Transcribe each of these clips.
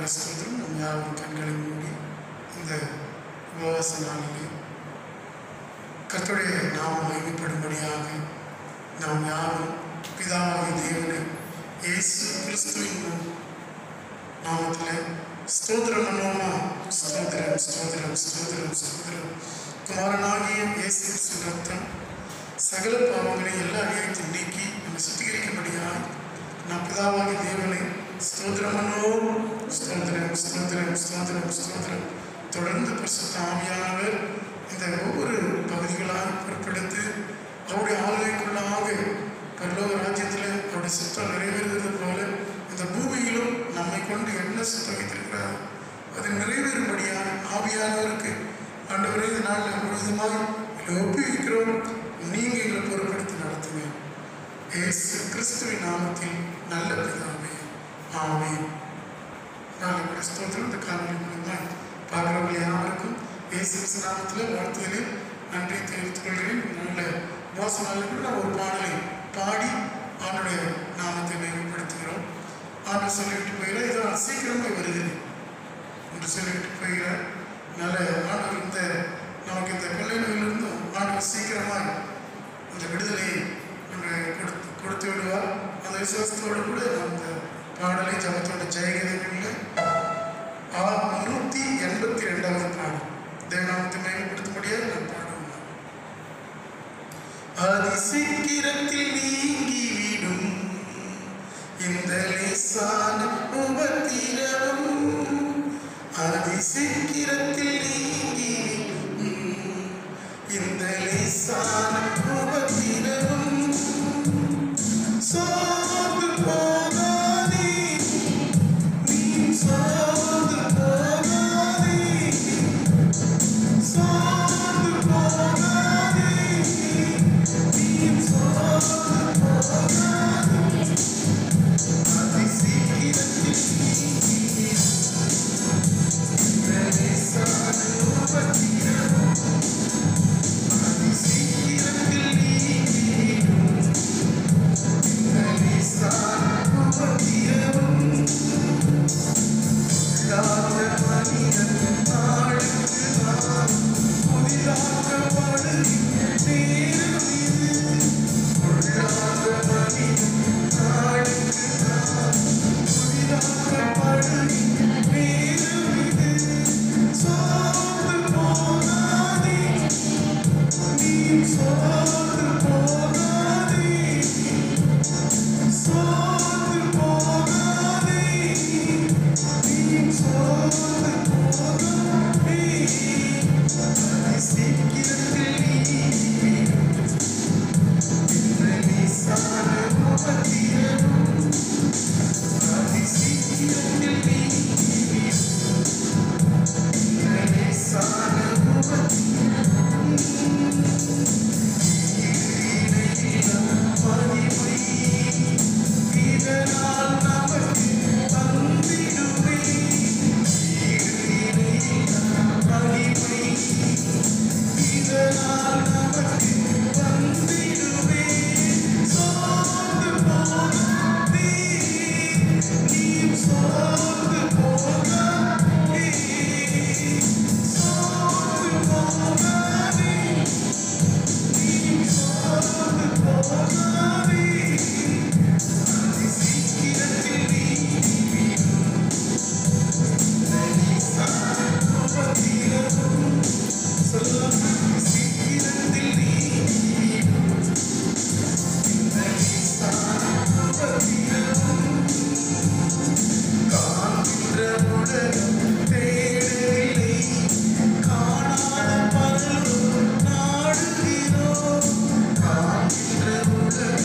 ஆண்டவரை ஸ்தோத்திரம் நம் யாரும் கண்களை மூடி இந்த உபவாச நாளிலே கர்த்தருடைய நாமம் மகிமைப்படும்படியாக நாம் யாரும் பிதாவாகிய தேவனை இயேசு கிறிஸ்துவின் நாமத்தில் ஸ்தோத்திரம் பண்ணுவோமா ஸ்தோத்திரம் ஸ்தோத்திரம் ஸ்தோத்திரம் ஸ்தோத்திரம் குமாரனாகிய இயேசு கிறிஸ்து ரத்தம் சகல பாவங்களை எல்லா அநியாயத்தையும் நீக்கி நம்மை சுத்திகரிக்கும்படியாய் நாம் பிதாவாகிய தேவனை ஸ்தோத்திரம் பண்ணுவோம் ஸ்தோத்திரம் ஸ்தோத்திரம் ஸ்தோத்திரம் ஸ்தோத்திரம் தொடர்ந்து பரிசுத்த ஆவியானவர் இந்த ஒவ்வொரு பகுதிகளாக பொறுப்பெடுத்து அவருடைய ஆளுகைக்குள்ளாக பரலோக ராஜ்யத்தில் அவருடைய சித்தம் நிறைவேறுகிறது போல இந்த பூமியிலும் நம்மை கொண்டு என்ன சித்தம் வைத்திருக்கிறார் அது நிறைவேறும்படியாக ஆவியானவருக்கு ஆண்டவரே இந்த நாளில் முழுவதுமாய் இதை ஒப்புவிக்கிறோம் நீங்க எங்களை பொறுப்படுத்தி நடத்துங்க இயேசு கிறிஸ்துவின் நாமத்தில் நல்ல பிதாவே ஆமென் நாளை கூட ஸ்தோத்திரம் இந்த காணொலி மூலமாக பார்க்குறவங்க யாருக்கும் இயேசு கிறிஸ்து நாமத்தில் வாழ்த்துதலே நன்றி தெரிவித்துக் கொள்கிறேன் நல்ல மோச நாளில் கூட நான் ஒரு பாடலை பாடி ஆண்டுடைய நாமத்தை மேம்படுத்துகிறோம் ஆண்டு சொல்லிவிட்டு போகிறார் இதோ நான் சீக்கிரமாக வருகிறேன் என்று சொல்லிவிட்டு போகிறார் நல்ல ஆண்டு இந்த நமக்கு இந்த கொள்ளை நோயிலிருந்தும் ஆண்டு சீக்கிரமாக அந்த விடுதலையை நம்ம கொடுத்து கொடுத்து விடுவார் அந்த விசுவாசத்தோடு கூட அந்த பாடலை ஜபத்தோட ஜெயகீதங்களில் ஆ நூற்றி எண்பத்தி ரெண்டாவது பாடல் தேவநாமத்தை மேம்படுத்தும்படியாக நான் பாடுவோம் அதி சீக்கிரத்தில் நீங்கிவிடும் இந்த லேசான உபத்திரவம் அதி சீக்கிரத்தில் நீங்கிவிடும் இந்த லேசான உபத்திரவம் சோர்ந்து போகாதே நீ சோர்ந்து போகாதே சோர்ந்து போகாதே நீ சோர்ந்து போகாதே அதி சீக்கிரத்தில் நீங்கிவிடும் இந்த லேசான உபத்திரவம் அதி சீக்கிரத்தில் நீங்கிவிடும் இந்த லேசான உபத்திரவம் புதிதாக மனிதன் நாளுக்கு நாள் புதிதாக்கப்படுகின்ற நேரம் இது. பொல்லாத மனிதன் நாளுக்கு நாள் புதிதாக்கப்படுகின்ற நேரம் இது. சோர்ந்து போகாதே, நீ சோர்ந்து போகாதே. சோர்ந்து போகாதே நீ சோர்ந்து போகாதே அதி சீக்கிரத்தில் நீங்கிவிடும் இந்த லேசான உபத்திரவம். அதி சீக்கிரத்தில் நீங்கிவிடும் இந்த லேசான உபத்திரவம். ஈடிணையில்லா மகிமை இதனால் நமக்கு தந்திடுமே ஈடிணையில்லா மகிமை இதனால் நமக்கு தந்திடுமே சோர்ந்து போகாதே நீ சோர்ந்து போகாதே சோர்ந்து போகாதே நீ சோர்ந்து போகாதே அதி சீக்கிரத்தில் நீங்கிவிடும் இந்த லேசான உபத்திரவம். சொல்லும் அதி சீக்கிரத்தில் நீங்கிவிடும் இந்த லேசான உபத்திரவம். காண்கின்ற உலகம் தேடவில்லை காணாத பரலோகம் நாடுகிறோம் காண்கின்ற உலகம்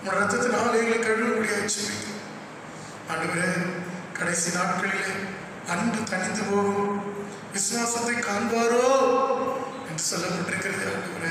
உங்கள் ரத்தத்தினால் எங்களை கழுவும்படியாக செபிக்கிறோம் ஆண்டவரே கடைசி நாட்களிலே அன்பு தனிந்து போகும் விசுவாசத்தை காண்பாரோ என்று சொல்லப்பட்டிருக்கிறது ஆண்டவரே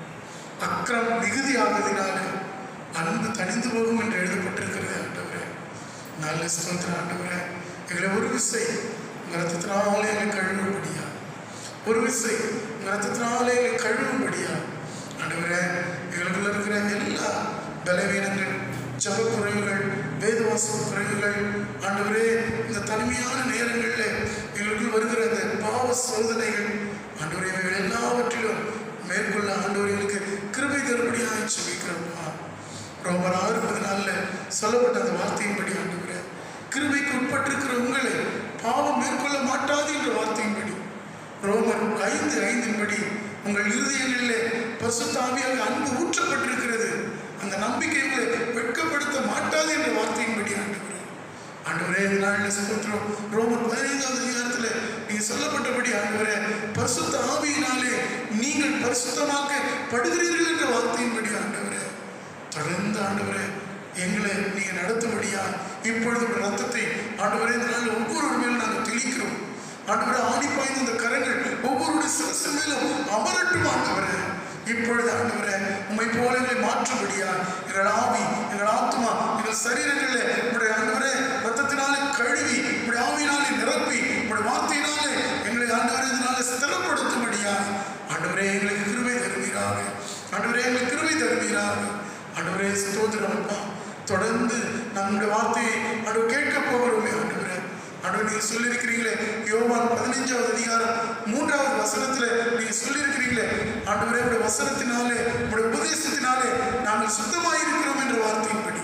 அக்கிரம் மிகுதியானதினாலே அன்பு தனிந்து போகும் என்று எழுதப்பட்டிருக்கிறது ஆண்டவரே நல்ல ஸ்தோத்திரம் ஆண்டவரே எங்களை ஒரு விசை உங்கள் ரத்தத்தினாலே எங்களை கழுவும்படியா ஒரு விசை உங்கள் ரத்தத்தினாலே எங்களை கழுவும்படியா ஆண்டவரே எங்களுக்குள்ள இருக்கிற எல்லா பலவீனங்கள் ஜப குறைவுகள் வேதவாச குறைவுகள் ஆண்டவரே இந்த தனிமையான நேரங்களில் எங்களுக்குள் வருகிற அந்த பாவ சோதனைகள் ஆண்டவரே இவைகள் எல்லாவற்றிலும் மேற்கொள்ள ஆண்டவர்களுக்கு கிருபை தருபடியாக சொல்லிக்கிறோம்ப்பா ரோமர் ஆறு பதினாலில் சொல்லப்பட்ட அந்த வார்த்தையின்படி ஆண்டவரே கிருபைக்கு உட்பட்டிருக்கிற உங்களை பாவம் மேற்கொள்ள மாட்டாது என்ற வார்த்தையின்படி ரோமர் ஐந்து ஐந்தின்படி உங்கள் இருதயங்களிலே பரிசுத்தாவியாக அன்பு ஊற்றப்பட்டிருக்கிறது அந்த நம்பிக்கை உங்களை வெட்கப்படுத்த மாட்டாது என்ற வார்த்தையின்படி ஆண்டவரே ஆண்டவரே இந்த நாளில் ஸ்தோத்திரம் ரோமர் பதினைந்தாவது அதிகாரத்தில் நீங்க சொல்லப்பட்டபடி ஆண்டவரே பரிசுத்த ஆவியினாலே நீங்கள் பரிசுத்தமாக்கப்படுகிறீர்கள் என்ற வார்த்தையின்படி ஆண்டவரே தொடர்ந்து ஆண்டவரே எங்களை நீங்க நடத்தும்படியா இப்பொழுது உடைய ரத்தத்தை ஆண்டவரே இந்த நாளில் ஒவ்வொரு மேலும் நாங்கள் தெளிக்கிறோம் ஆண்டவரே ஆணி பாய்ந்த இந்த கரங்கள் ஒவ்வொருடைய சிரசு மேலும் அமரட்டும் ஆண்டவரே இப்பொழுது ஆண்டவரே உம்மை போல எங்களை மாற்றும்படியா எங்கள் ஆவி எங்கள் ஆத்மா எங்கள் சரீரங்களில் உங்களுடைய ஆண்டவரே ரத்தத்தினாலே கழுவி உங்களுடைய ஆவியினாலே நிரப்பி உங்களுடைய வார்த்தையினாலே எங்களை ஆண்டவரே இதனால ஸ்திரப்படுத்தும்படியா ஆண்டவரே எங்களுக்கு கிருபை தருவீராக ஆண்டவரே எங்களுக்கு கிருபை தருவீராக ஆண்டவரே ஸ்தோத்திரம் அப்பா தொடர்ந்து நம்முடைய வார்த்தையை ஆண்டவர் கேட்க போகிறோமே ஆண்டவரே ஆண்டவர் நீங்க சொல்லியிருக்கிறீங்களே யோவான் பதினைஞ்சாவது அதிகாரம் மூன்றாவது வசனத்துல நீங்க சொல்லியிருக்கிறீங்களே ஆண்டவரே உடைய வசனத்தினாலே உடைய உபதேசத்தினாலே நாங்கள் சுத்தமாயிருக்கிறோம் என்ற வார்த்தையின்படி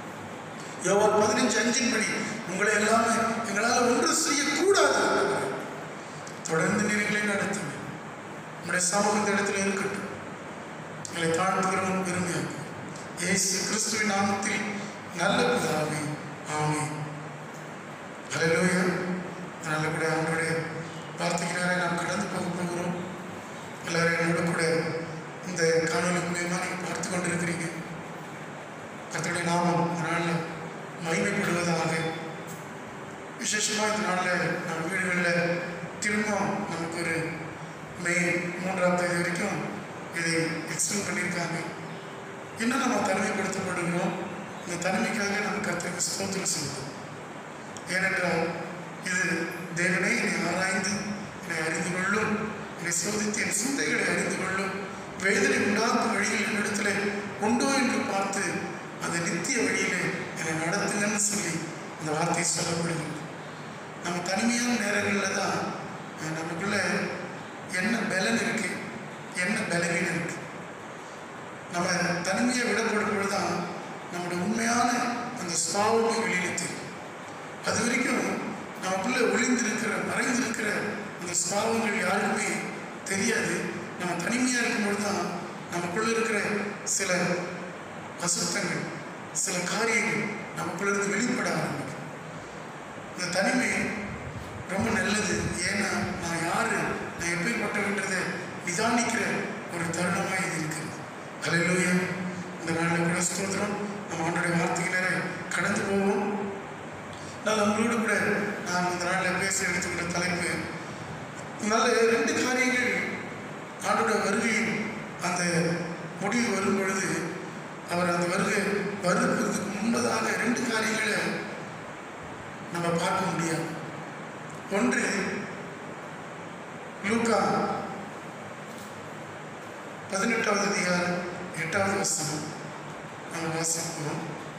யோவான் பதினஞ்சு அஞ்சின்படி உங்களை எல்லாமே எங்களால் ஒன்று செய்யக்கூடாது ஆண்டவரே. தொடர்ந்து நீர்களை நடத்துங்க உங்களுடைய சமூகம் இந்த இடத்துல இருக்கட்டும் எங்களை தாழ்த்துகிறோம் பெருமையாக இயேசு கிறிஸ்துவின் நாமத்தில் நல்ல பிதாவே ஆமென் ஹalleluya நல்ல கூட அவனுடைய வார்த்தைக்கு நேரம் நாம் கடந்து போக போகிறோம் எல்லாரும் என்னோட கூட இந்த காணொலி மூலியமாக நீங்கள் பார்த்து கொண்டிருக்கிறீங்க கர்த்தருடைய நாமம் இந்த நாளில் மகிமைப்படுவதாக விசேஷமாக இந்த நாளில் நம்ம வீடுகளில் திரும்ப நமக்கு ஒரு மே மூன்றாம் தேதி வரைக்கும் இதை எக்ஸ்பிளைன் பண்ணியிருக்காங்க இன்னும் நம்ம தனிமைப்படுத்தப்படுகிறோம் இந்த தனிமைக்காக நம்ம கர்த்தருக்கு ஸ்தோத்திரம் செய்வோம் ஏனென்றால் இது தேவனை என்னை ஆராய்ந்து என்னை அறிந்து கொள்ளும் என்னை சோதித்து என் சிந்தைகளை அறிந்து கொள்ளும் வேதனை உண்டாக்கும் வழியில் என்னிடத்தில் உண்டோ என்று பார்த்து அந்த நித்திய வழியிலே என்னை நடத்துங்கன்னு சொல்லி அந்த வார்த்தை சொல்லப்படுகிறது நம்ம தனிமையான நேரங்களில் தான் அஹ், நமக்குள்ள என்ன பலன் இருக்கு என்ன பலவீனம் இருக்கு நம்ம தனிமையை விடப்படும் பொழுது தான் நம்முடைய உண்மையான அந்த சுவாவமே வெளியில தெரியும் அது வரைக்கும் நமக்குள்ள ஒளிந்திருக்கிற மறைந்திருக்கிற அந்த சுவாவங்கள் யாருக்குமே தெரியாது நம்ம தனிமையாக இருக்கும்பொழுது தான் நமக்குள்ள இருக்கிற சில அசுத்தங்கள் சில காரியங்கள் நமக்குள்ள இருந்து வெளிப்பட ஆரம்பிக்கும் இந்த தனிமை ரொம்ப நல்லது ஏன்னா நான் யாரு நான் எப்படிப்பட்டவன்றதை நிதானிக்கிற ஒரு தருணமாக இது இருக்கிறது ஹalleluya இந்த நாளில் கூட ஸ்தோத்திரம் நம்ம ஆண்டுடைய வார்த்தைகளை கடந்து போவோம் நான் உங்களோடு கூட நான் இந்த நாளில் பேச எடுத்துக்கிட்ட தலைப்பு நல்ல ரெண்டு காரியங்கள் ஆண்டோட வருகையின் அந்த முடிவு வரும் பொழுது அவர் அந்த வருகை வருவதற்கு முன்பதாக ரெண்டு காரியங்களை நம்ம பார்க்க முடியாது ஒன்று லூக்கா பதினெட்டாவது அதிகாரம் எட்டாவது வசனம் நம்ம வாசிப்போம்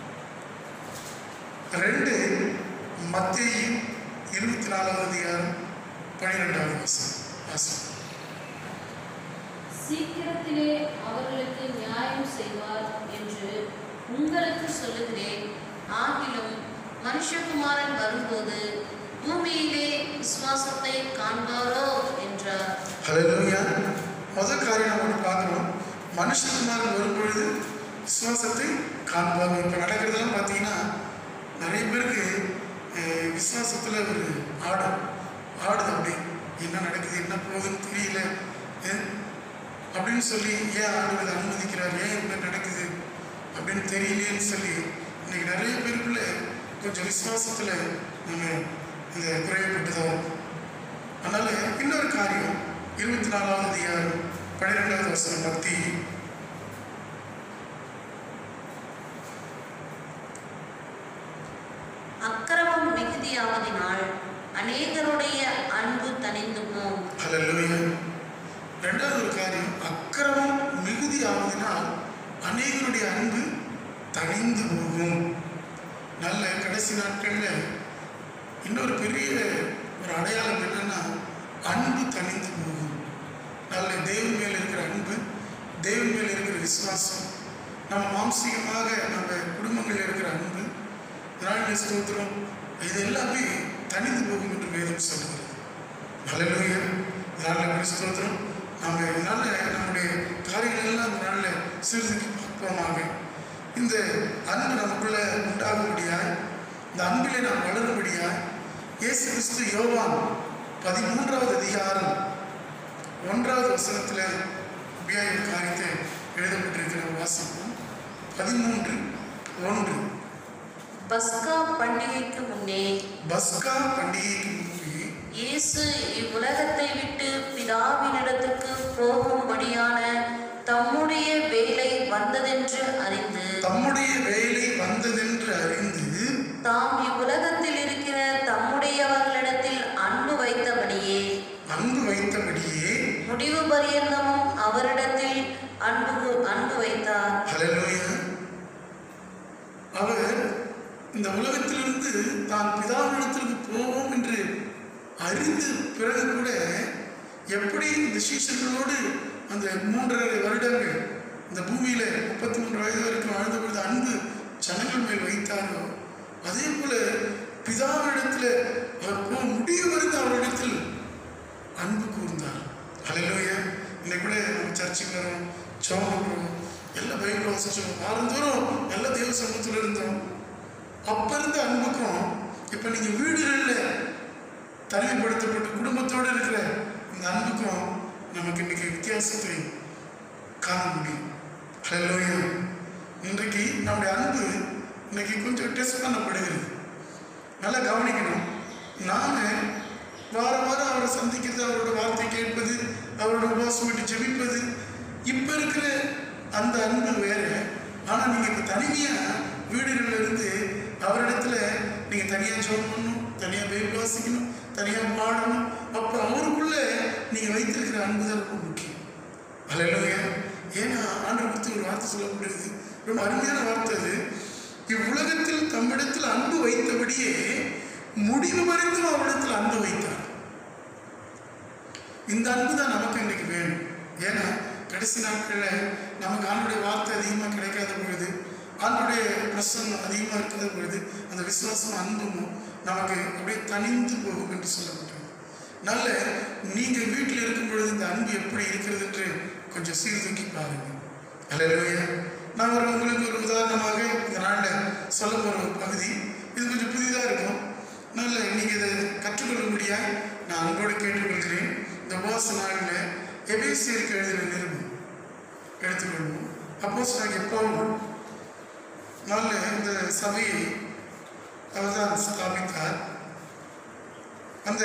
ரெண்டு மத்தேயு இருபத்தி நாலாவது அதிகாரம் பன்னிரெண்டாவது வசனம் வாசிப்போம் சீக்கிரத்திலே அவர்களுக்கு நியாயம் செய்வார் என்று உங்களுக்கு சொல்லுகிறேன் ஆகிலும் மனுஷகுமாரன் வரும்போது பூமியிலே விசுவாசத்தை காண்பாரோ என்றார் ஹalleluya முதல் காரியம் நம்ம ஒன்று பார்க்குறோம் மனுஷகுமாரன் வரும்பொழுது விசுவாசத்தை காண்பாங்க இப்போ நடக்கிறதெல்லாம் பார்த்தீங்கன்னா நிறைய பேருக்கு அஹ், விசுவாசத்துல ஒரு ஆடும் ஆடுது அப்படியே என்ன நடக்குது என்ன போகுதுன்னு தெரியல அஹ், அப்படின்னு சொல்லி ஏன் ஆண்டவர் இதை அனுமதிக்கிறார் ஏன் இப்படி நடக்குது அப்படின்னு அப்படின்னு தெரியலையேன்னு சொல்லி இன்னைக்கு நிறைய பேருக்குள்ள கொஞ்சம் விசுவாசத்துல நம்ம இந்த குறையப்பட்டுதான் இருக்கோம். அதனால இன்னொரு காரியம் இருபத்தி நாலாவது அதிகாரம் பன்னிரெண்டாவது வருஷம் பக்தி அக்கிரமம் மிகுதியாவதினால் அநேகருடைய அன்பு தணிந்து போம் ஹalleluya ரெண்டாவது ஒரு காரியம் அக்கிரமம் மிகுதி ஆவதனால் அநேகருடைய அன்பு தணிந்து போகும் நல்ல கடைசி நாட்கள்ல இன்னொரு பெரிய ஒரு அடையாளம் என்னன்னா அன்பு தணிந்து போகும் நல்ல தேவன் மேல் இருக்கிற அன்பு தேவன் மேல் இருக்கிற விசுவாசம் நம்ம மாம்சீகமாக நம்ம குடும்பங்களில் இருக்கிற அன்பு திராவிட ஸ்தோத்திரம் இது எல்லாமே தனிந்து போகும் என்று வேதம் சொல்கிறது ஹalleluya இதனால கிறிஸ்தோத்திரம் நம்ம இதனால நம்முடைய காரியங்கள் எல்லாம் இந்த நாளில் சீர்தூக்கி பார்ப்போமாக இந்த அன்பு நமக்குள்ள உண்டாகும்படியாய் இந்த அன்பிலே நாம் வளரும்படியாய் இயேசு கிறிஸ்து யோவான் பதிமூன்றாவது அதிகாரம் ஒன்றாவது வசனத்தில் அப்படியே ஒரு காரியத்தை எழுதப்பட்டிருக்கிற வாசிப்போம் பதிமூன்று ஒன்று பஸ்கா பண்டிகைக்கு முன்னே பஸ்கா பண்டிகைக்கு முன்பே இயேசு இவ்வுலகத்தை விட்டு பிதாவினிடத்துக்கு போகும்படியான தம்முடைய வேலை வந்ததென்று அறிந்து தம்முடைய வேலை வந்ததென்று அறிந்து தாம் இவ்வுலகத்தில் இருக்கிற தம்முடையவர்களிடத்தில் அன்பு வைத்தபடியே அன்பு வைத்தபடியே முடிவு பரியந்தமும் அவரிடத்தில் அன்பு கூ- அன்பு வைத்தார் ஹalleluya அவர் இந்த உலகத்திலிருந்து தான் பிதாவிடத்திற்கு போவோம் என்று அறிந்து பிறகு கூட எப்படி இந்த சீஷர்களோடு அந்த மூன்றரை வருடங்கள் இந்த பூமியில முப்பத்தி மூன்று வயது வரைக்கும் வாழ்ந்த பொழுது அன்பு ஜனங்கள் மேல் வைத்தாரோ அதே போல பிதாவிடத்தில் அவர் போக முடியும் வரைக்கும் அவரிடத்தில் அன்பு கூர்ந்தார் ஹalleluya இன்னைக்கு கூட நம்ம சர்ச்சுக்கு வரோம் ஜெபம் பண்றோம் எல்லாம் பைபிள் வாசிச்சோம் வாரந்தோறும் நல்ல தேவ சமூகத்தில் இருந்தோம் அப்ப இருந்த அன்புக்கும் இப்ப நீங்க வீடுகளில் தனிமைப்படுத்தப்பட்டு குடும்பத்தோடு இருக்கிற இந்த அன்புக்கும் நமக்கு இன்னைக்கு வித்தியாசத்தை காண முடியும் ஹalleluya இன்றைக்கு நம்முடைய அன்பு இன்னைக்கு கொஞ்சம் டெஸ்ட் பண்ணப்படுகிறது நல்லா கவனிக்கணும் நாம வாரம் வாரம் அவரை சந்திக்கிறது அவரோட வார்த்தை கேட்பது அவரோட உபவாசம் விட்டு ஜெபிப்பது இப்ப இருக்கிற அந்த அன்பு வேற ஆனா நீங்க இப்ப தனிமையா வீடுகள்ல இருந்து அவரிடத்துல நீங்க தனியா ஜெபம் பண்ணணும் தனியா பைபிள் வாசிக்கணும் தனியா பாடணும் அப்ப அவருக்குள்ள நீங்க வைத்திருக்கிற அன்பு தான் ரொம்ப முக்கியம் அல்லையா ஏன்னா ஆண்டவர் குறித்து ஒரு வார்த்தை சொல்லப்படுகிறது ரொம்ப அருமையான வார்த்தை அது இவ்வுலகத்தில் தம்மிடத்தில் அன்பு வைத்தபடியே முடிவு வரைந்தும் அவரிடத்தில் அன்பு வைத்தார் இந்த அன்பு தான் நமக்கு இன்னைக்கு வேணும் ஏன்னா கடைசி நாட்களில் நமக்கு ஆண்டுடைய வார்த்தை அதிகமாக கிடைக்காத பொழுது ஆண்டுடைய பிரசன்னம் அதிகமாக இருக்கிற பொழுது அந்த விசுவாசம் அன்பும் நமக்கு அப்படியே தனிந்து போகும் என்று சொல்லப்பட்டது நல்ல நீங்கள் வீட்டில் இருக்கும் பொழுது இந்த அன்பு எப்படி இருக்கிறது என்று கொஞ்சம் சீர்தூக்கி பாருங்க அல்லையா நான் ஒரு உங்களுக்கு ஒரு உதாரணமாக இந்த நாளில் சொல்ல போகிற ஒரு பகுதி இது கொஞ்சம் புதிதாக இருக்கும் நல்ல நீங்கள் இதை கற்றுக்கொள்ளும்படியாக நான் அன்போடு கேட்டுக்கொள்கிறேன் இந்த உபவாச நாளில் எபேசியருக்கு எழுதின நிருபம் எடுத்துக்கொள்வோம் அப்போஸ் நாங்கள் எப்போவும் நல்ல இந்த சபையை அவர்தான் ஸ்தாபித்தார் அந்த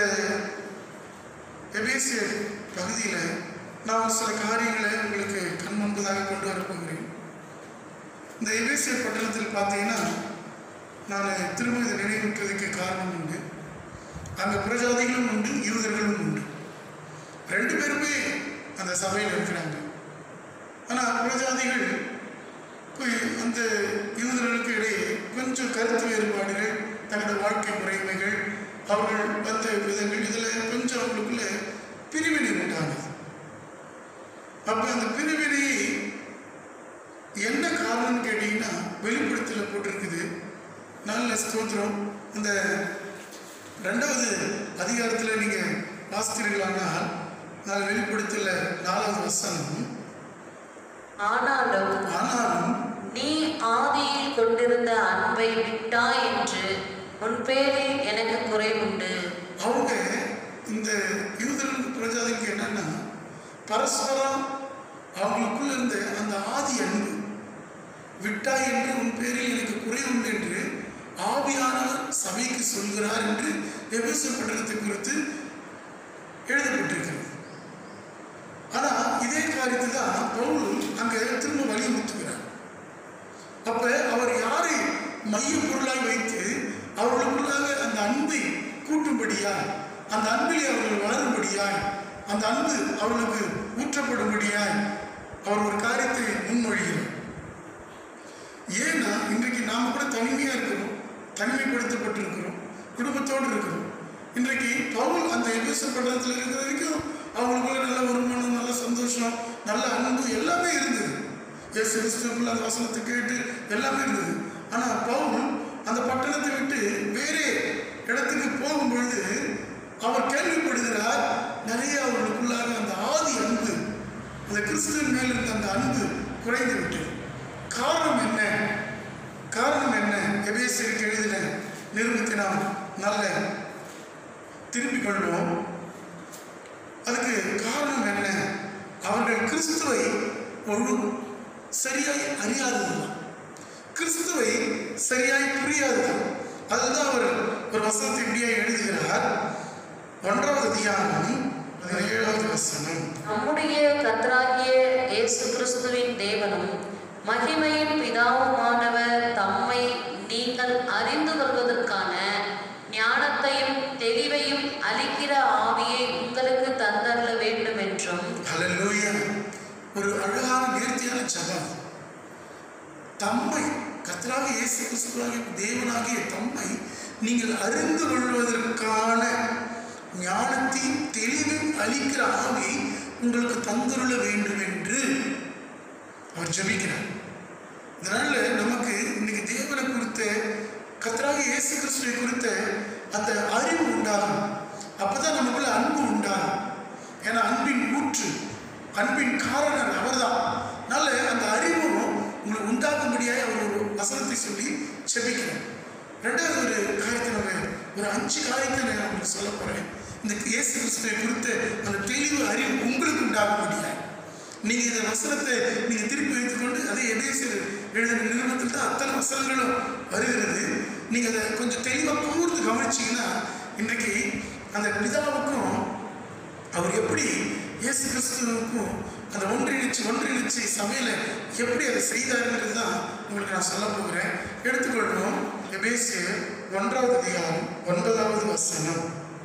எபேசிய பகுதியில் நான் சில காரியங்களை உங்களுக்கு கண் முன்பதாக கொண்டு வரப் போகிறேன் இந்த எபேசிய பட்டணத்தில் பார்த்தீங்கன்னா நான் திரும்ப இதை நினைவுற்றதுக்கு காரணம் உண்டு அங்கே புறஜாதிகளும் உண்டு யூதர்களும் உண்டு ரெண்டு பேருமே அந்த சபையில் இருக்கிறாங்க ஆனால் புறஜாதிகள் போய் அந்த யூதர்களுக்கு இடையே கொஞ்சம் கருத்து வேறுபாடுகள் தங்களோட வாழ்க்கை முறைமைகள் அவர்கள் வந்த விதங்கள் இதில் கொஞ்சம் அவங்களுக்குள்ள பிரிவினை உண்டானது அப்போ அந்த பிரிவினையை என்ன காரணம்னு கேட்டீங்கன்னா வெளிப்படுத்தல போட்டிருக்குது நல்ல ஸ்தோத்திரம் அந்த ரெண்டாவது அதிகாரத்தில் நீங்கள் வாசித்தீர்களானால் நான் வெளிப்படுத்தல நாலாவது வசனம் ஆனாலும் ஆனாலும் நீ ஆதியில் கொண்டிருந்த அன்பை விட்டாய் என்று உன் பேரில் எனக்கு குறைவுண்டு அவங்க இந்த யூதர்களுக்கு பிரஜாதிக்கு என்னன்னா பரஸ்பரம் அவங்களுக்குள்ள இருந்த அந்த ஆதி அன்பு விட்டாய் என்று உன் பேரில் எனக்கு குறை உண்டு என்று ஆவியானவர் சபைக்கு சொல்கிறார் என்று எபேசு பட்டணத்தை குறித்து எழுதப்பட்டிருக்கிறது ஆனா இதே காரியத்தை தான் பவுல் அங்க திரும்ப வலியுறுத்துகிறார் அப்ப அவர் யாரை மைய பொருளாய் வைத்து அவர்களுக்குள்ளாக அந்த அன்பை கூட்டும்படியாய் அந்த அன்பிலே அவர்கள் வளரும்படியாய் அந்த அன்பு அவர்களுக்கு ஊற்றப்படும்படியாய் அவர் ஒரு காரியத்தை முன்மொழிகிறார் ஏன்னா இன்றைக்கு நாம கூட தனிமையா இருக்கிறோம் தனிமைப்படுத்தப்பட்டிருக்கிறோம் குடும்பத்தோடு இருக்கிறோம் இன்றைக்கு பவுல் அந்த எபேச பட்டணத்தில் இருக்கிற வரைக்கும் அவங்களுக்குள்ள நல்ல வருமானம் நல்ல சந்தோஷம் நல்ல அன்பு எல்லாமே இருந்தது இயேசு கிறிஸ்துக்குள்ள அந்த வசனத்தை கேட்டு எல்லாமே இருந்தது ஆனா பவுல் அந்த பட்டணத்தை விட்டு வேறே இடத்துக்கு போகும்பொழுது அவர் கேள்விப்படுகிறார் நிறைய அவர்களுக்குள்ளாக அந்த ஆதி அன்பு அந்த கிறிஸ்துவின் மேல் இருந்த அந்த அன்பு குறைந்து விட்டது காரணம் என்ன காரணம் என்ன எபேசியருக்கு எழுதின நிருபத்தை நாம் நல்ல திருப்பிக் கொள்வோம் அதுக்கு காரணம் என்ன அவர்கள் கிறிஸ்துவை ஒழு சரியாய் அறியாததுதான் கிறிஸ்துவை சரியாய் புரியாதது அதுதான் அவர் ஒரு வசனத்தை இப்படியே எழுதுகிறார் ஒன்றாவது அதிகாரம் பதினேழாவது வசனம் நம்முடைய கர்த்தராகிய இயேசு கிறிஸ்துவின் தேவனும் மகிமையின் பிதாவுமானவர் தம்மை நீங்கள் அறிந்து கொள்வதற்கான ஞானத்தையும் தெளிவையும் அளிக்கிற ஆவியை உங்களுக்கு தந்தருள வேண்டும் என்றும் ஹalleluya ஒரு அழகான நேர்த்தியான ஜெபம் தம்மை கர்த்தராக இயேசு கிறிஸ்துவாகிய தேவனாகிய தம்மை நீங்கள் அறிந்து கொள்வதற்கான ஞானத்தையும் தெளிவையும் அளிக்கிற ஆவியை உங்களுக்கு தந்துருள வேண்டும் என்று அவர் ஜெபிக்கிறார் இதனால நமக்கு இன்னைக்கு தேவனை குறித்த கர்த்தராக இயேசு கிறிஸ்துவை குறித்த அந்த அறிவு உண்டாகும் அப்பதான் நமக்குள்ள அன்பு உண்டாகும் ஏன்னா அன்பின் ஊற்று அன்பின் காரணர் அவர்தான் அதனால அந்த அறிவும் உங்களுக்கு உண்டாக்கும்படியாக அவர் ஒரு வசனத்தை சொல்லி செபிக்கிறார் ரெண்டாவது ஒரு காரியத்தை நம்ம ஒரு அஞ்சு காரியத்தை நான் உங்களுக்கு சொல்ல போறேன் இந்த இயேசு கிறிஸ்துவை குறித்த அந்த தெளிவு அறிவு உங்களுக்கு உண்டாகும்படியாக நீங்க இந்த வசனத்தை நீங்க திருப்பி வைத்துக்கொண்டு அதே எபேசியர் எழுதின நிறுவனத்தில் தான் அத்தனை வசனங்களும் வருகிறது நீங்க அதை கொஞ்சம் தெளிவா கூர்ந்து கவனிச்சீங்கன்னா இன்றைக்கு அந்த பிதாவுக்கும் அவர் எப்படி இயேசு கிறிஸ்துவுக்கும் அந்த ஒன்றிணைச்சு ஒன்றிணைச்சு சபையில எப்படி அதை செய்தாருங்கிறது தான் உங்களுக்கு நான் சொல்ல போகிறேன் எடுத்துக்கொள்வோம் எபேசியர் ஒன்றாவது அதிகாரம் ஒன்பதாவது வசனம்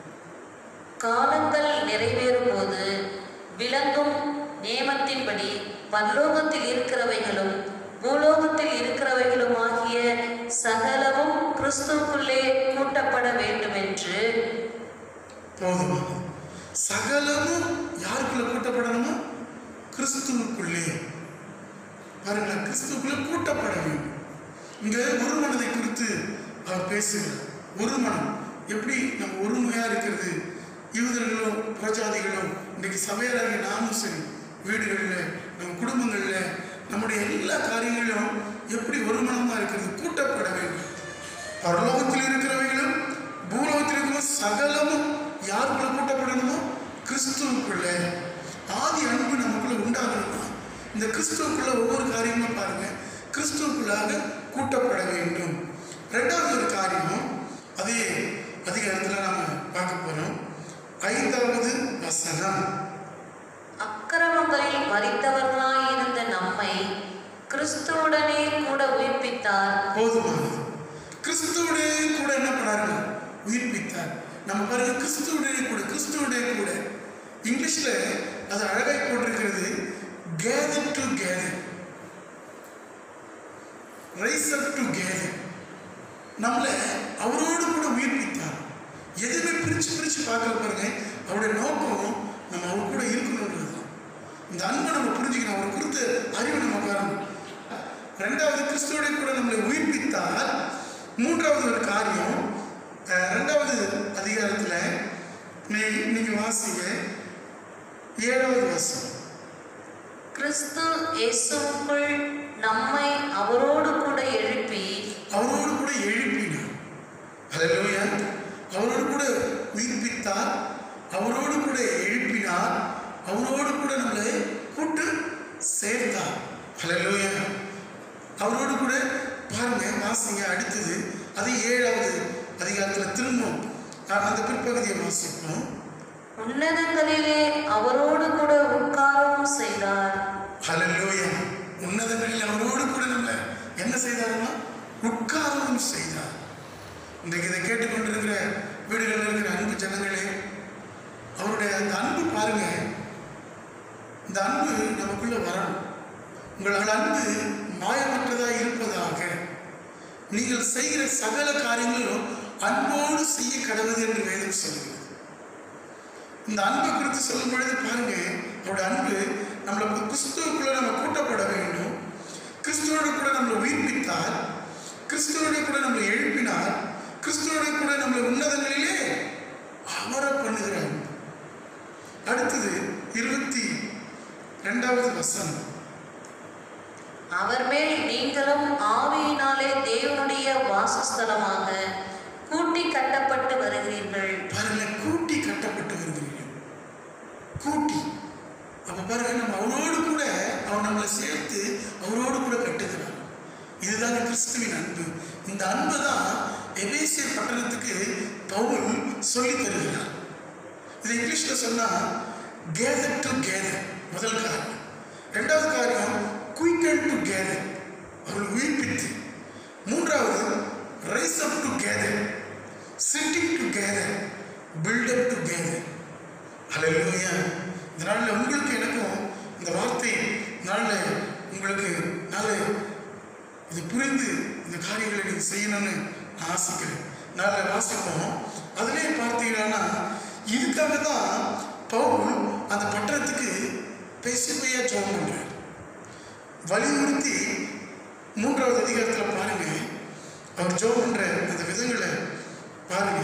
காலங்கள் நிறைவேறும் போது விளங்கும் நியமத்தின்படி பரலோகத்தில் இருக்கிறவைகளும் பூலோகத்தில் இருக்கிறவைகளும் ஆகிய சகலமும் கிறிஸ்துவுக்குள்ளே கூட்டப்பட வேண்டும் என்று போதுமா சகலமும் யாருக்குள்ள கூட்டப்படணுமா கிறிஸ்துவுக்குள்ளே பாருங்க கிறிஸ்துவுக்குள்ள கூட்டப்பட வேண்டும் இங்க ஒரு மனதை குறித்து அவர் பேசுகிறார் ஒரு மனம் எப்படி நம்ம ஒருமையா இருக்கிறது யூதர்களும் பிரஜாதிகளும் இன்னைக்கு சபையராகிய நாமும் சரி வீடுகளில் நம்ம குடும்பங்களில் நம்முடைய எல்லா காரியங்களிலும் எப்படி ஒரு மனமா இருக்கிறது கூட்டப்பட வேண்டும் பரலோகத்தில் இருக்கிறவைகளும் பூலோகத்தில் இருக்கிற சகலமும் யாருக்குள்ள கூட்டப்படணுமோ கிறிஸ்துவுக்குள்ள ஆதி அன்பு நமக்குள்ள உண்டாகணுமா இந்த கிறிஸ்துவுக்குள்ள ஒவ்வொரு காரியமும் பாருங்க கிறிஸ்துவுக்குள்ளாக கூட்டப்பட வேண்டும் ரெண்டாவது ஒரு காரியம் அதே அதிகாரத்தில் நாம பார்க்க போறோம் ஐந்தாவது வசனம் அக்கிரமங்களில் மறித்தவர்களாய் இருந்த நம்மை கிறிஸ்துவுடனே கூட உயிர்ப்பித்தார் போதுமானது கிறிஸ்துவுடைய கூட என்ன பண்ணாரு உயிர்ப்பித்தார் நம்ம பாருங்க கிறிஸ்துவுடைய கூட கிறிஸ்துவுடைய கூட இங்கிலீஷ்ல அது அழகாய் போட்டிருக்கிறது gather together rise up together நம்மளை அவரோடு கூட உயிர்ப்பித்தார் எதுவுமே பிரிச்சு பிரிச்சு பார்க்கல பாருங்க அவருடைய நோக்கம் நம்ம அவர் கூட இருக்கணுன்றது தான் இந்த அன்பை நம்ம புரிஞ்சுக்கணும் அவர் கொடுத்த அறிவை நம்ம பாருங்க ரெண்டாவது கிறிஸ்துவோட கூட நம்மளை உயிர்ப்பித்தால் மூன்றாவது ஒரு காரியம் அஹ், ரெண்டாவது அதிகாரத்தில் நீ நீங்க வாசிங்க ஏழாவது வருஷம் கிறிஸ்து இயேசுவுக்குள் நம்மை அவரோடு கூட எழுப்பி அவரோடு கூட எழுப்பினார் ஹalleluya அவரோடு கூட உயிர்ப்பித்தார் அவரோடு கூட எழுப்பினார் அவரோடு கூட நம்மளை கூட்டு சேர்த்தார் ஹalleluya அவரோடு கூட பாருங்க வாசிங்க அடுத்தது அது ஏழாவது அதிகாரத்தில் திரும்பவும் அ- அந்த பிற்பகுதியை வாசிப்போம் உன்னதங்களிலே அவரோடு கூட உட்காரவும் செய்தார் ஹalleluya உன்னதங்களில் அவரோடு கூட நம்ம என்ன செய்தாருன்னா உட்காரவும் செய்தார் இன்றைக்கு இதை கேட்டுக்கொண்டிருக்கிற வீடுகளில் இருக்கிற அன்பு ஜனங்களே அவருடைய அந்த அன்பு பாருங்க இந்த அன்பு நமக்குள்ள வரணும் உங்கள் அன்பு மாயமற்றதாக இருப்பதாக நீங்கள் செய்கிற சகல காரியங்களும் அன்போடு செய்ய கடவுது என்று வேதம் சொல்கிறது இந்த அன்பை குறித்து சொல்லும் பொழுது பாருங்க அவருடைய அன்பு நம்மளை கிறிஸ்துவுக்குள்ள நம்ம கூட்டப்பட வேண்டும் கிறிஸ்துவோட கூட நம்மளை உயிர்ப்பித்தார் கிறிஸ்துவோட கூட நம்மளை எழுப்பினார் கிறிஸ்துவோட கூட நம்மளை உன்னதங்களிலே அமர பண்ணுகிற அன்பு அடுத்தது இருபத்தி ரெண்டாவது வசனம் அவர் மேல் நீங்களும் ஆவியினாலே தேவனுடைய வாசஸ்தலமாக கூட்டி கட்டப்பட்டு வருகிறீர்கள் பாருங்க கூட்டி கட்டப்பட்டு வருகிறீர்கள் கூட்டி அப்ப பாருங்க நம்ம அவரோடு கூட அவர் நம்மளை சேர்த்து அவரோடு கூட கட்டுகிறார் இதுதான் கிறிஸ்துவின் அன்பு இந்த அன்பு தான் எபேசியர் பட்டணத்துக்கு பவுல் சொல்லி தருகிறார் இதை இங்கிலீஷ்ல சொன்னா கேதர் டு கேதர் முதல் காரியம் ரெண்டாவது காரியம் குயிக்கன் டு கேதர் அவர்கள் உயிர்ப்பித்து மூன்றாவது rise up together sitting together build up together ஹalleluya இந்த நாளில் உங்களுக்கு எனக்கும் இந்த வார்த்தை நாளில் உங்களுக்கு நாளை இது புரிந்து இந்த காரியங்களை நீங்கள் செய்யணும்னு நான் ஆசைக்கிறேன் நாளை வாசிப்போம் அதிலே பார்த்தீங்கன்னா இதுக்காக தான் பவுல் அந்த பட்டணத்துக்கு பேசிப்பையா ஜோம் பண்றார் வலியுறுத்தி மூன்றாவது அதிகாரத்தில் பாருங்க அவர் ஜோம் பண்ற அந்த விதங்களை பாருங்க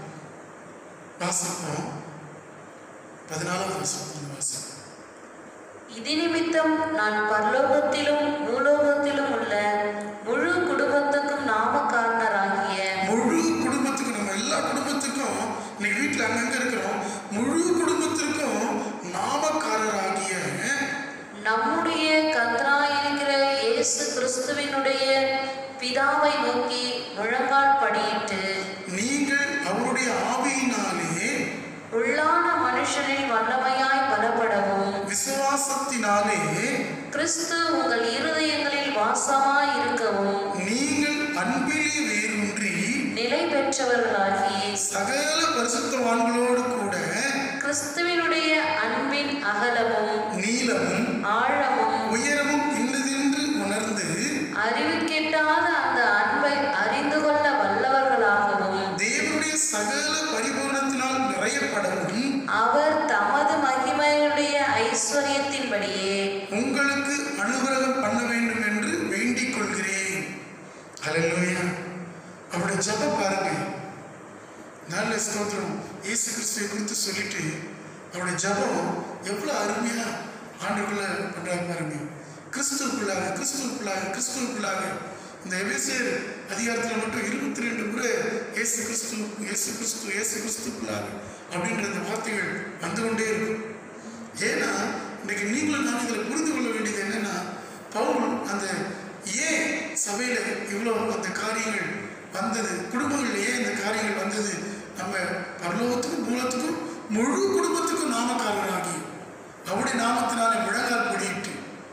வாசிப்போம் பதினாலாவது வசனத்தில் வாசிப்போம் இது நிமித்தம் நான் பரலோகத்திலும் பூலோகத்திலும் உள்ள முழு குடும்பத்துக்கும் நாமக்காரனராகிய முழு குடும்பத்துக்கும் நம்ம எல்லா குடும்பத்துக்கும் இன்னைக்கு வீட்டில் அங்கங்க இருக்கிறோம் முழு குடும்பத்திற்கும் நாமக்காரராகிய நம்முடைய கர்த்தராயிருக்கிற இயேசு கிறிஸ்துவினுடைய பிதாவை நோக்கி முழங்கால் படியிட்டு நீங்கள் அவருடைய ஆவியினாலே உள்ளான மனுஷனில் வல்லமையாய் பலப்படவும் விசுவாசத்தினாலே கிறிஸ்து உங்கள் இருதயங்களில் வாசமாய் இருக்கவும் நீங்கள் அன்பிலே வேரூன்றி நிலை பெற்றவர்களாகி சகல பரிசுத்தவான்களோடு கூட கிறிஸ்துவினுடைய அன்பின் அகலமும் நீளமும் ஆழமும் உயரமும் இன்னதென்று உணர்ந்து அறிவுக்கெட்டாத அந்த அன்பை அறிந்து கொள்ள வல்லவர்களாகவும் தேவனுடைய சகல பரிபூரணத்தினால் நிறையப்படவும் அவர் தமது மகிமையுடைய ஐஸ்வர்யத்தின்படியே உங்களுக்கு அனுகிரகம் பண்ண வேண்டும் என்று வேண்டிக் கொள்கிறேன் ஹalleluya அவருடைய ஜெபம் பாருங்க நல்ல ஸ்தோத்திரம் இயேசு கிறிஸ்துவை குறித்து சொல்லிட்டு அவருடைய ஜெபம் எவ்வளவு அருமையா ஆண்டுக்குள்ள பண்றாரு பாருங்க கிறிஸ்துவுக்குள்ளாக கிறிஸ்துவுக்குள்ளாக கிறிஸ்துவுக்குள்ளாக இந்த எபேசியர் அதிகாரத்தில் மட்டும் இருபத்தி ரெண்டு முறை இயேசு கிறிஸ்து இயேசு கிறிஸ்து இயேசு கிறிஸ்துக்குள்ளாக அப்படின்ற அந்த வார்த்தைகள் வந்து கொண்டே இருக்கும் ஏன்னா இன்னைக்கு நீங்களும் நான் இதில் புரிந்து கொள்ள வேண்டியது என்னன்னா பவுல் அந்த ஏன் சபையில் இவ்வளோ அந்த காரியங்கள் வந்தது குடும்பங்களில் ஏன் இந்த காரியங்கள் வந்தது நம்ம பரலோகத்துக்கும் மூலத்துக்கும் முழு குடும்பத்துக்கும் நாமக்காரராகி அவருடைய நாமத்தினாலே முழங்கால் படியிட்டு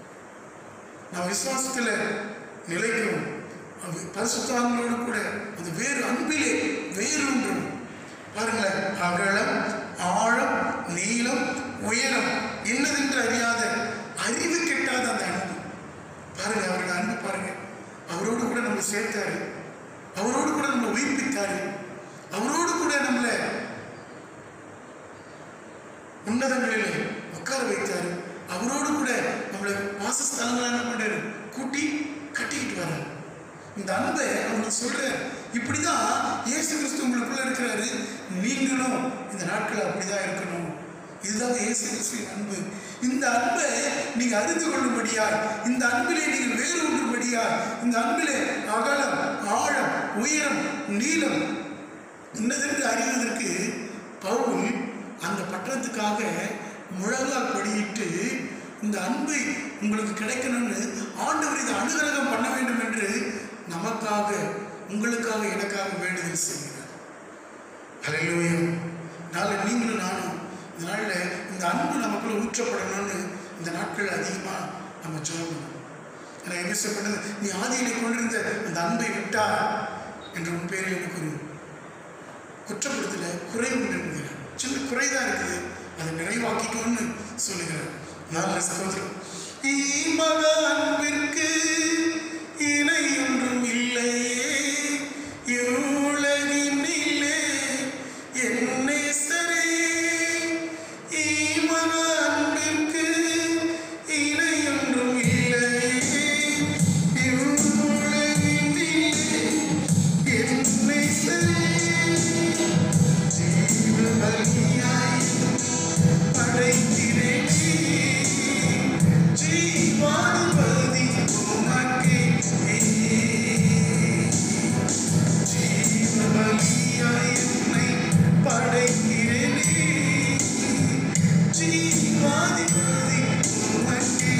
நாம் விசுவாசத்தில் நிலைக்கிறோம் அது பரிசுத்தான்களோடு கூட அந்த வேறு அன்பிலே வேரூன்றும் பாருங்களேன் அகலம் ஆழம் நீளம் உயரம் என்னதென்று அறியாத அறிவு கெட்டாத அந்த அன்பு பாருங்க அவருடைய அன்பு பாருங்க அவரோடு கூட நம்மளை சேர்த்தாரு அவரோடு கூட நம்மளை உயிர்ப்பித்தாரு அவரோடு கூட நம்மளை உன்னதங்களிலே உட்கார வைத்தாரு அவரோடு கூட நம்மளை வாசஸ்தலங்களை என்ன பண்றாரு கூட்டி கட்டிக்கிட்டு வர்றாரு இந்த அன்பை அவங்களுக்கு சொல்றாரு இப்படிதான் இயேசு கிறிஸ்து உங்களுக்குள்ள இருக்கிறாரு நீங்களும் இந்த நாட்கள் அப்படிதான் இருக்கணும் இதுதான் இயேசு கிறிஸ்துவின் அன்பு இந்த அன்பை நீங்க அறிந்து கொள்ளும்படியாய் இந்த அன்பிலே நீங்கள் வேறு ஒன்றுபடியாய் இந்த அன்பிலே அகலம் ஆழம் உயரம் நீளம் இன்னதென்று அறிவதற்கு பவுல் அந்த பட்டணத்துக்காக முழங்கால் படியிட்டு இந்த அன்பை உங்களுக்கு கிடைக்கணும்னு ஆண்டவர் இதை அனுகிரகம் பண்ண வேண்டும் என்று நமக்கு நமக்காக உங்களுக்காக எனக்காக வேண்டுதல் செய்கிறார் ஹalleluya நாளை நீங்களும் நானும் இந்த நாளில் இந்த அன்பு நமக்குள்ள ஊற்றப்படணும்னு இந்த நாட்கள் அதிகமாக நம்ம சொல்லணும் ஏன்னா என்ன சொல்லப்பட்டது நீ ஆதியிலே கொண்டிருந்த அந்த அன்பை விட்டா என்ற உன் பேரில் எனக்கு ஒரு குற்றப்படுத்தல குறை உண்டு என்கிறார் சின்ன குறை தான் இருக்குது அதை நிறைவாக்கிக்கோன்னு சொல்லுகிறார் நல்ல சகோதரம் ஈமக அன்பிற்கு இணை ஒன்றும் இல்லையே இவ்வுலகினிலே என்னே சரே ஈமக அன்பிற்கு இணை ஒன்றும் இல்லையே இவ்வுலகினிலே என்னை சரே ஜீவபலியாய் படைக்கிறேனே ஜீவாதிபதி உமக்கே ஜீவபலியாய் என்னை படைக்கிறேனே ஜீவாதிபதி உமக்கே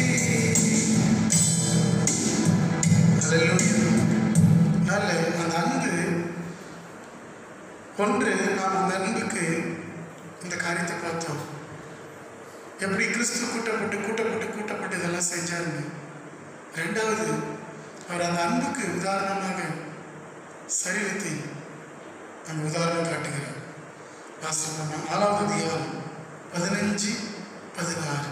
ஹalleluya நல்ல அந்த அன்பு ஒன்று நாம் அந்த அன்புக்கு இந்த காரியத்தை பார்த்தோம் எப்படி கிறிஸ்து கூட்டப்பட்டு கூட்டப்பட்டு கூட்டப்பட்டு இதெல்லாம் செஞ்சாருங்க ரெண்டாவது அவர் அந்த அன்புக்கு உதாரணமாக சரீரத்தை நம்ம உதாரணம் காட்டுகிறார் வாசனம் நாலாவது அதிகாரம் பதினஞ்சு பதினாறு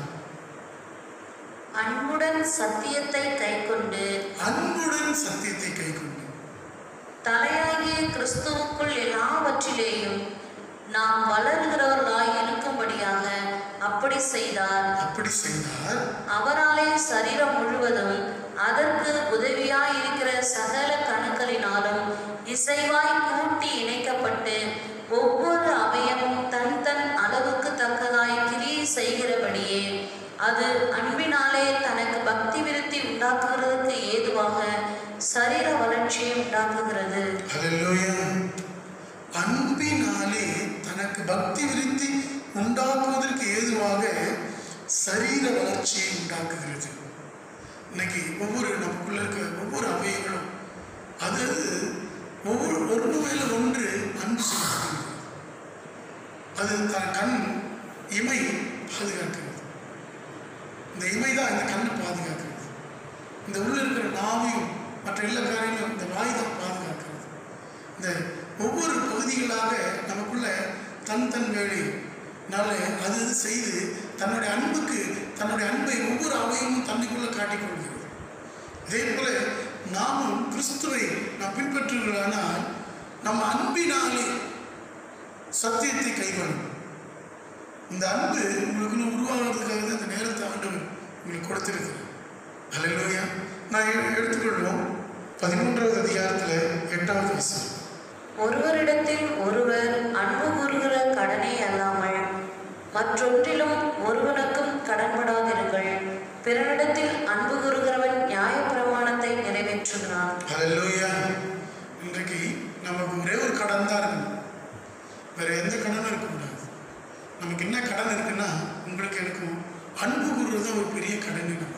அன்புடன் சத்தியத்தை கைக்கொண்டு அன்புடன் சத்தியத்தை கைக்கொண்டு தலையாகிய கிறிஸ்துவுக்குள் எல்லாவற்றிலேயும் நாம் வளர்கிறவர்களாய் இருக்கும்படியாக அப்படி செய்தார் அப்படி செய்தால் அவராலே சரீரம் முழுவதும் அதற்கு உதவியாய் இருக்கிற சகல கணுக்களினாலும் இசைவாய் கூட்டி இணைக்கப்பட்டு ஒவ்வொரு அவயமும் தன் தன் அளவுக்கு தக்கதாய் கிரியை செய்கிறபடியே அது அன்பினாலே தனக்கு பக்தி விருத்தி உண்டாக்குகிறதுக்கு ஏதுவாக சரீர வளர்ச்சியை உண்டாக்குகிறது ஹalleluya அன்பினாலே தனக்கு பக்தி விருத்தி உண்டாக்குவதற்கு ஏதுவாக சரீர வளர்ச்சியை உண்டாக்குகிறது இன்னைக்கு ஒவ்வொரு நமக்குள்ள இருக்க ஒவ்வொரு அவயங்களும் அது ஒவ்வொரு ஒன்று மேல ஒன்று அன்பு செலுத்துகிறது அது தன் கண் இமை பாதுகாக்கிறது இந்த இமை தான் இந்த கண்ணை பாதுகாக்கிறது இந்த உள்ள இருக்கிற நாவையும் மற்ற எல்லா காரியங்களும் இந்த வாய் தான் பாதுகாக்கிறது இந்த ஒவ்வொரு பகுதிகளாக நமக்குள்ள தன் தன் வேலைனால அது இது செய்து தன்னுடைய அன்புக்கு தன்னுடைய அன்பை ஒவ்வொரு அவயமும் தன்னைக்குள்ள காட்டிக்கொள்கிறது அதே போல நாமும் கிறிஸ்துவை நாம் பின்பற்றுகிறானால் நம்ம அன்பினாலே சத்தியத்தை கைக்கொள்ளும் இந்த அன்பு உங்களுக்குள்ள உருவாகிறதுக்காக தான் இந்த நேரத்தை ஆண்டவர் உங்களுக்கு கொடுத்திருக்கிறார் அல்லையா நான் எ- எடுத்துக்கொள்வோம் பதிமூன்றாவது அதிகாரத்தில் எட்டாவது வசனம் ஒருவரிடத்தில் ஒருவர் அன்பு கூறுகிற கடனே அல்லாமல் மற்றொன்றிலும் ஒருவனுக்கும் கடன்படாதிருங்கள் பிறனிடத்தில் அன்பு கூறுகிறவன் நியாயப்பிரமாணத்தை நிறைவேற்றுகிறான் அல்லையா இன்றைக்கு நமக்கு ஒரே ஒரு கடன் தான் இருக்கணும் வேற எந்த கடனும் இருக்கக்கூடாது நமக்கு என்ன கடன் இருக்குன்னா உங்களுக்கு எனக்கும் அன்பு கூறுறது தான் ஒரு பெரிய கடன் நமக்கு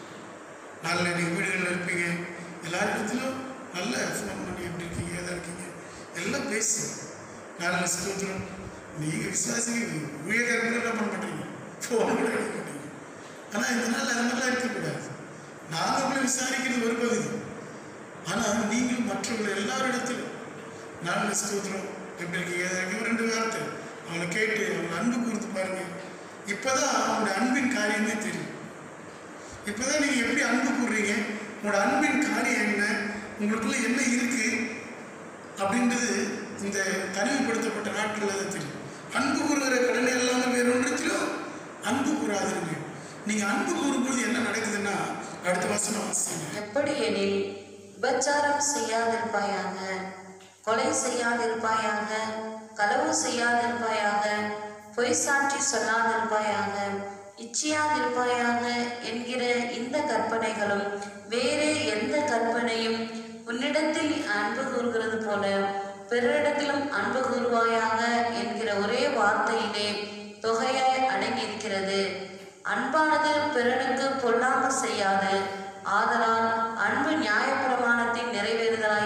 நாளில் நீங்கள் வீடுகளில் இருப்பீங்க எல்லாரிடத்திலும் நல்ல ஃபோன் பண்ணி எப்படி இருக்கீங்க எதாக இருக்கீங்க எல்லாம் பேசு நாளில் ஸ்தோத்திரம் நீங்கள் விசுவாசிங்க ஊழியக்காரங்க என்ன பண்ண மாட்டீங்க ஃபோன் கூட எடுக்க மாட்டீங்க ஆனால் இந்த நாள் அது மாதிரிலாம் இருக்கக்கூடாது நாங்கள் உங்களை விசாரிக்கிறது ஒரு பகுதி ஆனால் நீங்கள் மற்றவர்கள் எல்லாரிடத்திலும் நாளில் ஸ்தோத்திரம் எப்படி இருக்கீங்க எதாக இருக்கீங்க ரெண்டு வார்த்தை அவங்களை கேட்டு அவங்களை அன்பு கூர்ந்து பாருங்க இப்போதான் அவங்களுடைய அன்பின் காரியமே தெரியும் இப்போதான் நீங்கள் எப்படி அன்பு கூறுறீங்க உங்களோட அன்பின் காரியம் என்ன உங்களுக்குள்ள என்ன இருக்கு அப்படின்றது இந்த தனிமைப்படுத்தப்பட்ட நாட்களில் தான் தெரியும் அன்பு கூறுகிற கடனை இல்லாமல் வேற ஒன்றத்திலும் அன்பு கூறாதீங்க நீங்கள் அன்பு கூறும்போது என்ன நடக்குதுன்னா அடுத்த வசனம் வாசிங்க எப்படி எனில் விபச்சாரம் செய்யாதிருப்பாயாக கொலை செய்யாதிருப்பாயாக களவு செய்யாதிருப்பாயாக பொய் சாட்சி சொல்லாதிருப்பாயாக இச்சையாதிருப்பாயாக என்கிற இந்த கற்பனைகளும் வேறு எந்த கற்பனையும் உன்னிடத்தில் அன்பு கூறுகிறது போல பிறரிடத்திலும் அன்பு கூறுவாயாக என்கிற ஒரே வார்த்தையிலே தொகையாய் அடங்கியிருக்கிறது அன்பானது பிறனுக்கு பொல்லாங்கு செய்யாது ஆதலால் அன்பு நியாயப்பிரமாணத்தின் நிறைவேறுதலாய்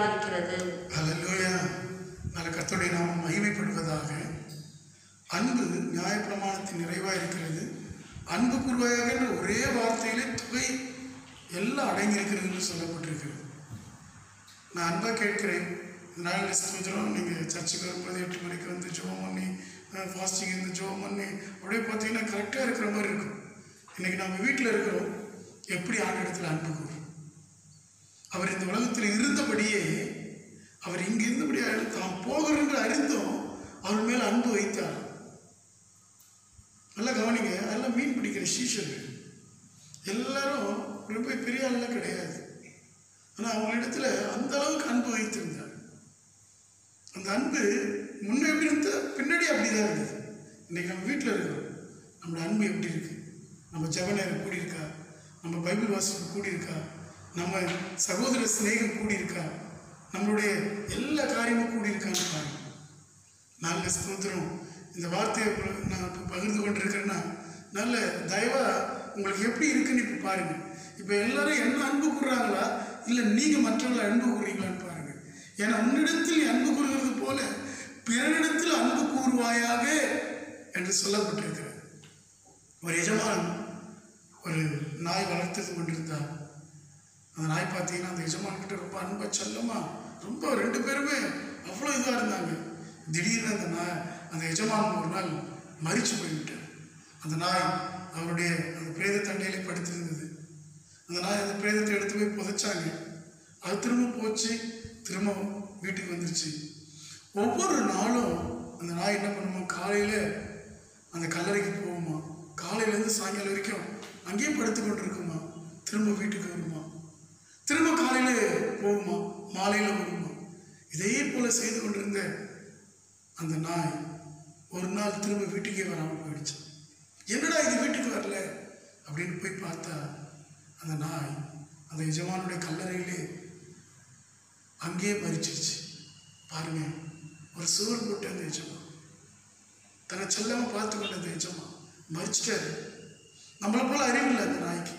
கர்த்தருடைய நாமம் மகிமைப்படுவதாக அன்பு நியாயப்பிரமாணத்தின் நிறைவாக இருக்கிறது அன்பு குருவாயாக என்ற ஒரே வார்த்தையிலே தொகை எல்லாம் அடங்கியிருக்கிறதுன்னு சொல்லப்பட்டிருக்கிறது நான் அன்பாக கேட்கிறேன் இந்த நாளில் ஸ்தோத்திரம் நீங்கள் சர்ச்சுக்கு வரும்போது எட்டு மணிக்கு வந்து ஜோம் பண்ணி ஃபாஸ்டிங் இருந்து ஜோம் பண்ணி அப்படியே பார்த்தீங்கன்னா கரெக்டாக இருக்கிற மாதிரி இருக்கும் இன்றைக்கி நம்ம வீட்டில் இருக்கிறோம் எப்படி ஆண்டிடத்தில் அன்பு கூறும் அவர் இந்த உலகத்தில் இருந்தபடியே அவர் இங்கே இருந்தபடியே தாம் போகிறோம் என்று அறிந்தும் அவர் மேல் அன்பு வைத்தார் நல்லா கவனிங்க அதெல்லாம் மீன் பிடிக்கிற சீஷர்கள் எல்லாரும் ரொம்ப பெரிய ஆள்லாம் கிடையாது ஆனால் அவங்களிடத்துல அந்த அளவுக்கு அன்பு வைத்திருந்தார் அந்த அன்பு முன்ன எப்படி இருந்த பின்னாடி அப்படிதான் இருந்தது இன்னைக்கு நம்ம வீட்டில் இருக்கிறோம் நம்மளோட அன்பு எப்படி இருக்கு நம்ம ஜெப நேரம் கூடி இருக்கா நம்ம பைபிள் வாசிப்பு கூடி இருக்கா நம்ம சகோதர சிநேகம் கூடி இருக்கா நம்மளுடைய எல்லா காரியமும் கூடி இருக்கான்னு பாருங்க நல்ல ஸ்தோத்திரம் இந்த வார்த்தையை இப்ப நான் இப்போ பகிர்ந்து கொண்டிருக்கிறேன்னா நல்ல தயவா உங்களுக்கு எப்படி இருக்குன்னு இப்போ பாருங்க இப்போ எல்லாரும் என்ன அன்பு கூறுறாங்களா இல்லை நீங்கள் மற்றவங்களை அன்பு கூறுறீங்களான்னு பாருங்க ஏன்னா உன்னிடத்தில் நீ அன்பு கூறுகிறது போல பிறனிடத்தில் அன்பு கூறுவாயாக என்று சொல்லப்பட்டிருக்கிறது ஒரு எஜமான் ஒரு நாய் வளர்த்து கொண்டிருந்தார் அந்த நாய் பார்த்தீங்கன்னா அந்த எஜமான் கிட்ட ரொம்ப அன்பா செல்லமா ரொம்ப ரெண்டு பேருமே அவ்வளோ இதாக இருந்தாங்க திடீர்னு அந்த நாய் அந்த எஜமான் ஒரு நாள் மறிச்சு போய்விட்டார் அந்த நாய் அவருடைய அந்த பிரேத தண்டையிலே படுத்திருந்தது அந்த நாய் அந்த பிரேதத்தை எடுத்து போய் புதைச்சாங்க அது திரும்ப போச்சு திரும்ப வீட்டுக்கு வந்துருச்சு ஒவ்வொரு நாளும் அந்த நாய் என்ன பண்ணுமா காலையில் அந்த கல்லறைக்கு போகுமா காலையிலேருந்து சாயங்காலம் வரைக்கும் அங்கேயே படுத்து கொண்டு இருக்குமா திரும்ப வீட்டுக்கு வருமா திரும்ப காலையில் போகுமா மாலையில் வருமா இதே போல செய்து கொண்டிருந்த அந்த நாய் ஒரு நாள் திரும்ப வீட்டுக்கே வராமல் போயிடுச்சு என்னடா இது வீட்டுக்கு வரல அப்படின்னு போய் பார்த்தா அந்த நாய் அந்த எஜமானுடைய கல்லறையிலே அங்கேயே மறிச்சிருச்சு பாருங்க ஒரு சுவர் போட்டு அந்த எஜமான் தன்னை செல்லாம பார்த்து கொண்ட அந்த எஜமான் மறிச்சிட்டாரு நம்மளை போல அறிவு இல்லை அந்த நாய்க்கு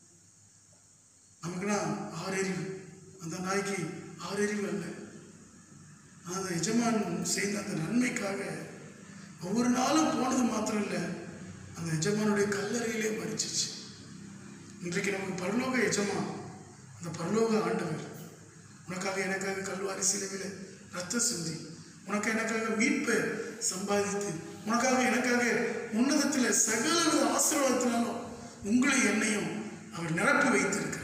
நமக்குன்னா ஆறு அறிவு அந்த நாய்க்கு ஆறு அறிவு அல்ல அந்த எஜமான் செய்த அந்த நன்மைக்காக ஒவ்வொரு நாளும் போனது மாத்திரம் இல்லை அந்த எஜமானுடைய கல்லறையிலே மறிச்சிச்சு இன்றைக்கு நமக்கு பரலோக எஜமான் அந்த பரலோக ஆண்டவர் உனக்காக எனக்காக கல்வாரி சிலுவையில் ரத்த சிந்தி உனக்கு எனக்காக மீட்பை சம்பாதித்து உனக்காக எனக்காக உன்னதத்தில் சகலவித ஆசீர்வாதத்தினாலும் உங்களை என்னையும் அவர் நிரப்பி வைத்திருக்கிறார்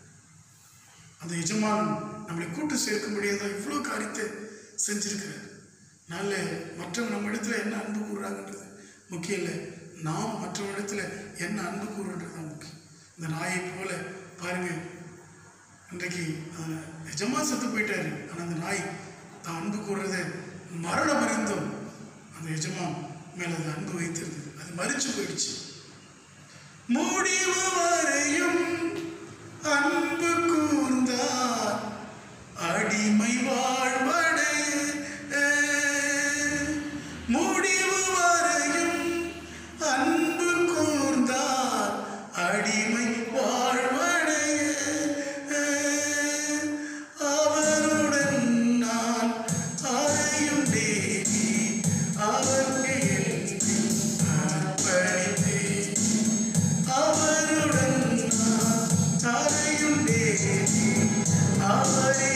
அந்த எஜமான் நம்மளை கூட்டு சேர்க்கும்படியாக தான் இவ்வளோ காரியத்தை செஞ்சிருக்கிறார் நல்ல மற்றவங்க நம்ம இடத்துல என்ன அன்பு கூறுறாங்கன்றது முக்கியம் இல்லை நாம் மற்றவங்க இடத்துல என்ன அன்பு கூறுன்றது தான் முக்கியம் இந்த நாயை போல பாருங்க இன்றைக்கு அந்த எஜமான் செத்து போயிட்டாரு ஆனால் அந்த நாய் தான் அன்பு கூறுறத மரணம் அறிந்தும் அந்த எஜமான் மேல அது அன்பு வைத்திருந்தது அது மறிச்சு போயிடுச்சு முடிவு வரையும் அன்பு கூர்ந்தார் அடிமை வாழ்வடைய முடிவு வரையும் அன்பு கூர்ந்தார் அடிமை வாழ்வடைய அவருடன் நான் அறையும் தேவி அவருக்கு அர்ப்பணித்தேன் அவருடன் நான் அறையும் தேவி அவரே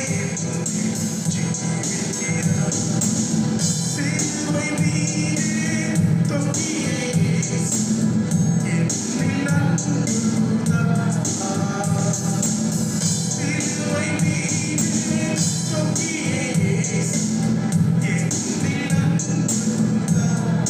ஜீவிக்கிறார் சிலுவை மீது தொங்கிய இயேசு என்னில் அன்புள்ளவர். சிலுவை மீது தொங்கிய இயேசு என்னில் அன்புள்ளவர்.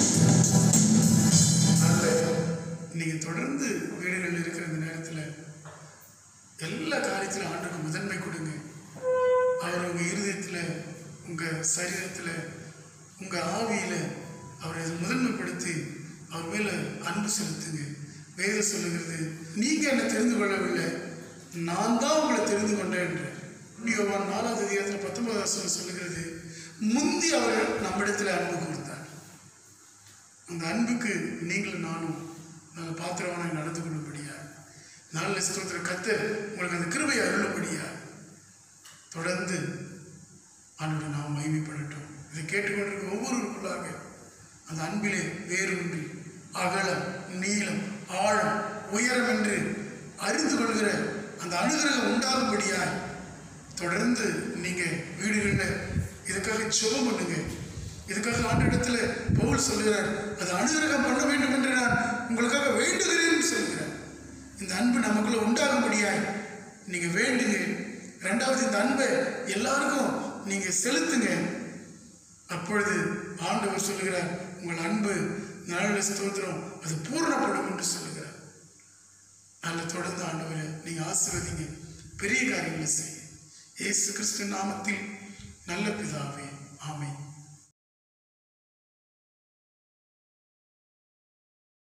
நல்ல நீங்க தொடர்ந்து வீடுகளில் இருக்கிற இந்த நேரத்தில் எல்லா காரியத்திலும் ஆண்டுக்கு முதன்மை கொடுங்க அவர் உங்க இருதயத்தில் உங்க சரீரத்தில் உங்க ஆவியில அவரை முதன்மைப்படுத்தி அவர் மேல அன்பு செலுத்துங்க வேதம் சொல்லுகிறது நீங்க என்னை தெரிந்து கொள்ளவில்லை நான் தான் உங்களை தெரிந்து கொண்டேன் என்று யோவான் நாலாவது அதிகாரத்தில் பத்தொன்பது வசனம் சொல்லுகிறது முந்தி அவர் நம்மிடத்தில் அன்பு கூர்ந்தார் அந்த அன்புக்கு நீங்களும் நானும் நல்ல பாத்திரவானாய் நடந்து கொள்ளும்படியா நல்ல ஸ்தோத்திர கத்தர் உங்களுக்கு அந்த கிருபையை அருளும்படியா தொடர்ந்து ஆண்டோட நாம் மகிமைப்படட்டும் இதை கேட்டுக்கொண்டிருக்க ஒவ்வொருவருக்குள்ளாக அந்த அன்பிலே வேரூன்றி அகலம் நீளம் ஆழம் உயரம் என்று அறிந்து கொள்கிற அந்த அனுகிரகம் உண்டாகும்படியாய் தொடர்ந்து நீங்க வீடுகளில் இதுக்காக ஜெபம் பண்ணுங்க இதுக்காக ஆண்டிடத்துல பவுல் சொல்கிறார் அது அனுகிரகம் பண்ண வேண்டும் என்று நான் உங்களுக்காக வேண்டுகிறேன் சொல்கிறார் இந்த அன்பு நமக்குள்ள உண்டாகும்படியாய் நீங்க வேண்டுங்க ரெண்டாவது இந்த அன்பை எல்லாருக்கும் நீங்க செலுத்துங்க அப்பொழுது ஆண்டவர் சொல்லுகிறார் உங்கள் அன்பு நல்ல ஸ்தோத்திரம் அது பூர்ணப்படும் என்று சொல்லுகிறார் அதில் தொடர்ந்து ஆண்டவரை நீங்க ஆசீர்வதிங்க பெரிய காரியங்களை செய்யுங்க இயேசு கிறிஸ்து நாமத்தில் நல்ல பிதாவே ஆமென்